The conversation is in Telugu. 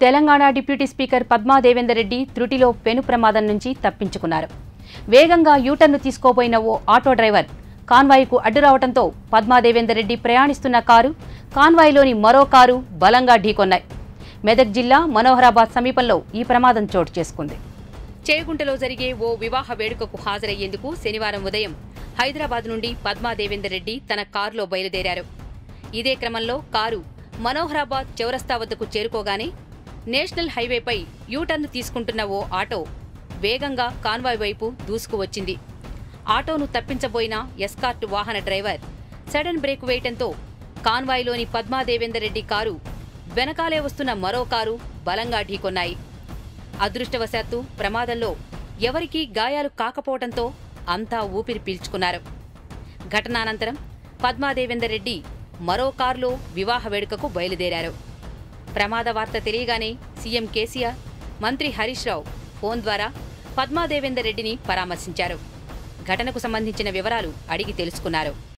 తెలంగాణ డిప్యూటీ స్పీకర్ పద్మా దేవేందర్ రెడ్డి త్రుటిలో పెను ప్రమాదం నుంచి తప్పించుకున్నారు వేగంగా యూటర్ను తీసుకోబోయిన ఓ ఆటో డ్రైవర్ కాన్వాయ్కు అడ్డు రావడంతో పద్మా దేవేందర్ రెడ్డి ప్రయాణిస్తున్న కారు కాన్వాయ్లోని మరో కారు బలంగా ఢీకొన్నాయి మెదక్ జిల్లా మనోహరాబాద్ సమీపంలో ఈ ప్రమాదం చోటు చేసుకుంది చేగుంటలో జరిగే ఓ వివాహ వేడుకకు హాజరయ్యేందుకు శనివారం ఉదయం హైదరాబాద్ నుండి పద్మా దేవేందర్ రెడ్డి తన కారులో బయలుదేరారు ఇదే క్రమంలో కారు మనోహరాబాద్ చౌరస్తా వద్దకు చేరుకోగానే నేషనల్ హైవేపై యూటర్న్ తీసుకుంటున్న ఓ ఆటో వేగంగా కాన్వాయ్ వైపు దూసుకువచ్చింది ఆటోను తప్పించబోయిన ఎస్కార్ట్ వాహన డ్రైవర్ సడన్ బ్రేక్ వేయటంతో కాన్వాయ్లోని పద్మా దేవేందర్ రెడ్డి కారు వెనకాలే వస్తున్న మరో కారు బలంగా ఢీకొన్నాయి అదృష్టవశాత్తు ప్రమాదంలో ఎవరికీ గాయాలు కాకపోవడంతో అంతా ఊపిరి పీల్చుకున్నారు ఘటనానంతరం పద్మాదేవేందర్ రెడ్డి మరో కారులో వివాహ వేడుకకు బయలుదేరారు ప్రమాద వార్త తెలియగానే సీఎం కేసీఆర్ మంత్రి హరీష్ రావు ఫోన్ ద్వారా పద్మాదేవేందర్ రెడ్డిని పరామర్శించారు ఘటనకు సంబంధించిన వివరాలు అడిగి తెలుసుకున్నారు